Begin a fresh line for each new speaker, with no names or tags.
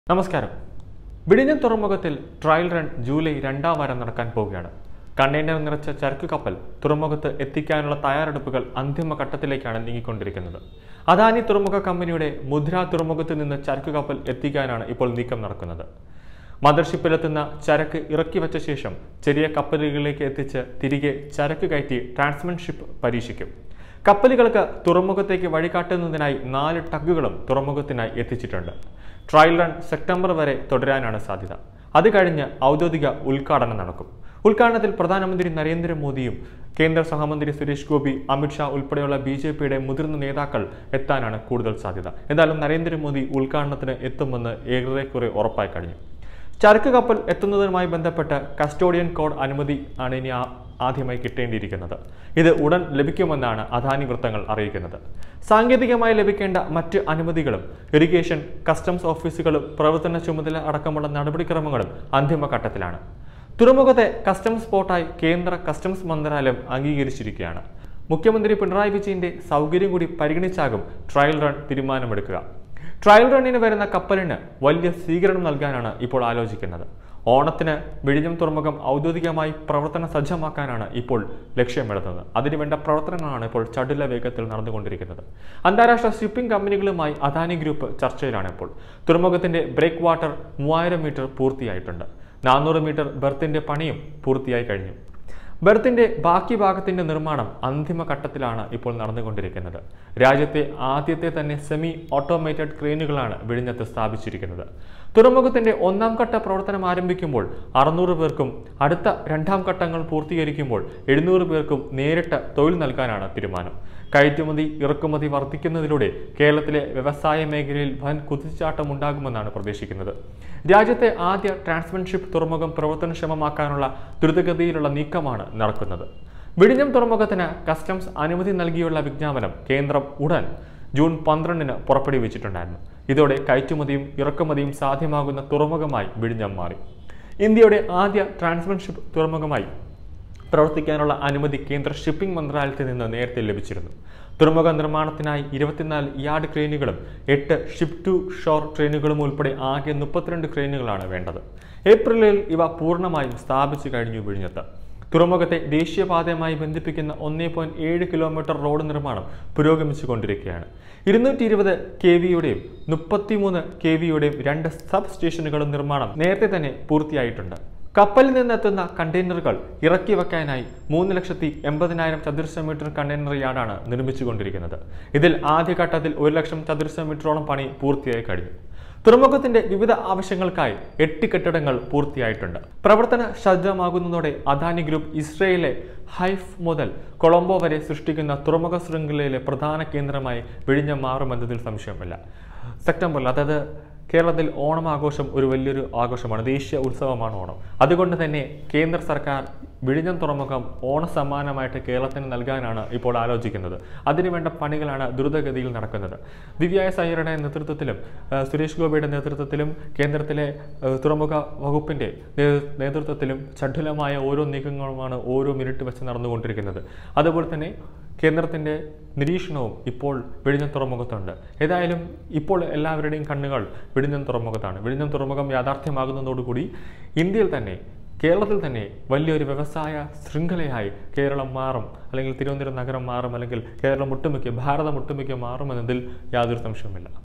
നമസ്കാരം വിഴിഞ്ഞം തുറമുഖത്തിൽ trial run July രണ്ടാം വാരം നടക്കാൻ പോവുകയാണ് കണ്ടെയ്നർ നിറച്ച ചരക്ക് കപ്പൽ തുറമുഖത്ത് എത്തിക്കാനുള്ള തയ്യാറെടുപ്പുകൾ അന്തിമഘട്ടത്തിലേക്കാണ് നീങ്ങിക്കൊണ്ടിരിക്കുന്നത് അദാനി തുറമുഖ കമ്പനിയുടെ മുദ്ര തുറമുഖത്ത് നിന്ന് ചരക്ക് കപ്പൽ എത്തിക്കാനാണ് ഇപ്പോൾ നീക്കം നടക്കുന്നത് മദർഷിപ്പിലെത്തുന്ന ചരക്ക് ഇറക്കി വെച്ച ശേഷം ചെറിയ കപ്പലുകളിലേക്ക് എത്തിച്ച് തിരികെ ചരക്ക് കയറ്റി ട്രാൻസ്മെന്റ് ഷിപ്പ് പരീക്ഷിക്കും കപ്പലുകൾക്ക് തുറമുഖത്തേക്ക് വഴികാട്ടുന്നതിനായി നാല് ടഗുകളും തുറമുഖത്തിനായി എത്തിച്ചിട്ടുണ്ട് ട്രയൽ റൺ സെപ്റ്റംബർ വരെ തുടരാനാണ് സാധ്യത അത് കഴിഞ്ഞ് ഔദ്യോഗിക ഉദ്ഘാടനം നടക്കും ഉദ്ഘാടനത്തിൽ പ്രധാനമന്ത്രി നരേന്ദ്രമോദിയും കേന്ദ്ര സഹമന്ത്രി സുരേഷ് ഗോപി അമിത്ഷാ ഉൾപ്പെടെയുള്ള ബി ജെ പിയുടെ മുതിർന്ന നേതാക്കൾ എത്താനാണ് കൂടുതൽ സാധ്യത എന്തായാലും നരേന്ദ്രമോദി ഉദ്ഘാടനത്തിന് എത്തുമെന്ന് ഏറെക്കുറെ ഉറപ്പായി കഴിഞ്ഞു ചരക്ക് കപ്പൽ എത്തുന്നതുമായി ബന്ധപ്പെട്ട് കസ്റ്റോഡിയൻ കോഡ് അനുമതി ആണ് ഇനി ആ- ആദ്യമായി കിട്ടേണ്ടിയിരിക്കുന്നത് ഇത് ഉടൻ ലഭിക്കുമെന്നാണ് അദാനി വൃത്തങ്ങൾ അറിയിക്കുന്നത് സാങ്കേതികമായി ലഭിക്കേണ്ട മറ്റ് അനുമതികളും ഇറിഗേഷൻ കസ്റ്റംസ് ഓഫീസുകളും പ്രവർത്തന ചുമതല അടക്കമുള്ള നടപടിക്രമങ്ങളും അന്തിമഘട്ടത്തിലാണ് തുറമുഖത്തെ കസ്റ്റംസ് സ്പോട്ടായി കേന്ദ്ര കസ്റ്റംസ് മന്ത്രാലയം അംഗീകരിച്ചിരിക്കുകയാണ് മുഖ്യമന്ത്രി പിണറായി വിജയന്റെ സൗകര്യം കൂടി പരിഗണിച്ചാകും ട്രയൽ റൺ തീരുമാനമെടുക്കുക ട്രയൽ റണ്ണിന് വരുന്ന കപ്പലിന് വലിയ സ്വീകരണം നൽകാനാണ് ഇപ്പോൾ ആലോചിക്കുന്നത് ഓണത്തിന് വിഴിഞ്ഞം തുറമുഖം ഔദ്യോഗികമായി പ്രവർത്തന സജ്ജമാക്കാനാണ് ഇപ്പോൾ ലക്ഷ്യമിടുന്നത് അതിനുവേണ്ട പ്രവർത്തനങ്ങളാണ് ഇപ്പോൾ ചടുല വേഗത്തിൽ നടന്നുകൊണ്ടിരിക്കുന്നത് അന്താരാഷ്ട്ര ഷിപ്പിംഗ് കമ്പനികളുമായി അദാനി ഗ്രൂപ്പ് ചർച്ചയിലാണ് ഇപ്പോൾ തുറമുഖത്തിന്റെ ബ്രേക്ക് വാട്ടർ മൂവായിരം മീറ്റർ പൂർത്തിയായിട്ടുണ്ട് നാനൂറ് മീറ്റർ ബെർത്തിന്റെ പണിയും പൂർത്തിയായി കഴിഞ്ഞു ബെർത്തിന്റെ ബാക്കി ഭാഗത്തിന്റെ നിർമ്മാണം അന്തിമ ഘട്ടത്തിലാണ് ഇപ്പോൾ നടന്നുകൊണ്ടിരിക്കുന്നത് രാജ്യത്തെ ആദ്യത്തെ തന്നെ സെമി ഓട്ടോമേറ്റഡ് ക്രെയിനുകളാണ് വിഴിഞ്ഞത്ത് സ്ഥാപിച്ചിരിക്കുന്നത് തുറമുഖത്തിന്റെ ഒന്നാം ഘട്ട പ്രവർത്തനം ആരംഭിക്കുമ്പോൾ അറുന്നൂറ് പേർക്കും അടുത്ത രണ്ടാം ഘട്ടങ്ങൾ പൂർത്തീകരിക്കുമ്പോൾ എഴുന്നൂറ് പേർക്കും നേരിട്ട് തൊഴിൽ നൽകാനാണ് തീരുമാനം കയറ്റുമതി ഇറക്കുമതി വർദ്ധിക്കുന്നതിലൂടെ കേരളത്തിലെ വ്യവസായ മേഖലയിൽ വൻ കുതിച്ചാട്ടം ഉണ്ടാകുമെന്നാണ് പ്രതീക്ഷിക്കുന്നത് രാജ്യത്തെ ആദ്യ ട്രാൻസ്മെൻഷിപ്പ് തുറമുഖം പ്രവർത്തനക്ഷമമാക്കാനുള്ള ദ്രുതഗതിയിലുള്ള നീക്കമാണ് നടക്കുന്നത് വിഴിഞ്ഞം തുറമുഖത്തിന് കസ്റ്റംസ് അനുമതി നൽകിയുള്ള വിജ്ഞാപനം കേന്ദ്രം ഉടൻ ജൂൺ പന്ത്രണ്ടിന് പുറപ്പെടുവിച്ചിട്ടുണ്ടായിരുന്നു ഇതോടെ കയറ്റുമതിയും ഇറക്കുമതിയും സാധ്യമാകുന്ന തുറമുഖമായി വിഴിഞ്ഞം മാറി ഇന്ത്യയുടെ ആദ്യ ട്രാൻസ്മെൻഷിപ്പ് തുറമുഖമായി പ്രവർത്തിക്കാനുള്ള അനുമതി കേന്ദ്ര ഷിപ്പിംഗ് മന്ത്രാലയത്തിൽ നിന്ന് നേരത്തെ ലഭിച്ചിരുന്നു തുറമുഖ നിർമ്മാണത്തിനായി ഇരുപത്തിനാല് യാർഡ് ക്രെയിനുകളും എട്ട് ഷിപ്പ് ടു ഷോർ ട്രെയിനുകളും ഉൾപ്പെടെ ആകെ മുപ്പത്തിരണ്ട് ക്രെയിനുകളാണ് വേണ്ടത് ഏപ്രിലിൽ ഇവ പൂർണ്ണമായും സ്ഥാപിച്ചു കഴിഞ്ഞു വിഴിഞ്ഞത്ത് തുറമുഖത്തെ ദേശീയപാതയുമായി ബന്ധിപ്പിക്കുന്ന ഒന്നേ പോയിന്റ് ഏഴ് കിലോമീറ്റർ റോഡ് നിർമ്മാണം പുരോഗമിച്ചു കൊണ്ടിരിക്കുകയാണ് ഇരുന്നൂറ്റി ഇരുപത് കെ വിയുടെയും മുപ്പത്തിമൂന്ന് കെ വിയുടെയും രണ്ട് സബ് സ്റ്റേഷനുകളും നിർമ്മാണം നേരത്തെ തന്നെ പൂർത്തിയായിട്ടുണ്ട് കപ്പലിൽ നിന്നെത്തുന്ന കണ്ടെയ്നറുകൾ ഇറക്കി വെക്കാനായി മൂന്ന് ലക്ഷത്തി എൺപതിനായിരം ചതുരശ്ര മീറ്റർ കണ്ടെയ്നർ യാർഡാണ് നിർമ്മിച്ചുകൊണ്ടിരിക്കുന്നത് ഇതിൽ ആദ്യഘട്ടത്തിൽ ഒരു ലക്ഷം ചതുരശ്ര മീറ്ററോളം പണി പൂർത്തിയായി കഴിഞ്ഞു തുറമുഖത്തിന്റെ വിവിധ ആവശ്യങ്ങൾക്കായി എട്ട് കെട്ടിടങ്ങൾ പൂർത്തിയായിട്ടുണ്ട് പ്രവർത്തന സജ്ജമാകുന്നതോടെ അദാനി ഗ്രൂപ്പ് ഇസ്രയേലിലെ ഹൈഫ് മുതൽ കൊളംബോ വരെ സൃഷ്ടിക്കുന്ന തുറമുഖ ശൃംഖലയിലെ പ്രധാന കേന്ദ്രമായി വിഴിഞ്ഞം മാറുമെന്നതിൽ സംശയമില്ല സെപ്റ്റംബറിൽ അതായത് കേരളത്തിൽ ഓണം ആഘോഷം ഒരു വലിയൊരു ആഘോഷമാണ് ദേശീയ ഉത്സവമാണ് ഓണം അതുകൊണ്ട് തന്നെ കേന്ദ്ര സർക്കാർ വിഴിഞ്ഞം തുറമുഖം ഓണസമ്മാനമായിട്ട് കേരളത്തിന് നൽകാനാണ് ഇപ്പോൾ ആലോചിക്കുന്നത് അതിനുവേണ്ട പണികളാണ് ദ്രുതഗതിയിൽ നടക്കുന്നത് ദിവ്യായ സയ്യരുടെ നേതൃത്വത്തിലും ആ, സുരേഷ് ഗോപിയുടെ നേതൃത്വത്തിലും കേന്ദ്രത്തിലെ ആ, തുറമുഖ വകുപ്പിൻ്റെ നേ- നേതൃത്വത്തിലും ചടുലമായ ഓരോ നീക്കങ്ങളുമാണ് ഓരോ മിനിറ്റ് വെച്ച് നടന്നുകൊണ്ടിരിക്കുന്നത് അതുപോലെ തന്നെ കേന്ദ്രത്തിൻ്റെ നിരീക്ഷണവും ഇപ്പോൾ വിഴിഞ്ഞം തുറമുഖത്തുണ്ട് ഏതായാലും ഇപ്പോൾ എല്ലാവരുടെയും കണ്ണുകൾ വിഴിഞ്ഞം തുറമുഖത്താണ് വിഴിഞ്ഞം തുറമുഖം യാഥാർത്ഥ്യമാകുന്നതോടുകൂടി ഇന്ത്യയിൽ തന്നെ കേരളത്തിൽ തന്നെ വലിയൊരു വ്യവസായ ശൃംഖലയായി കേരളം മാറും അല്ലെങ്കിൽ തിരുവനന്തപുരം നഗരം മാറും അല്ലെങ്കിൽ കേരളം ഒട്ടുമിക്ക ഭാരതം ഒട്ടുമിക്ക മാറുമെന്നതിൽ യാതൊരു സംശയവുമില്ല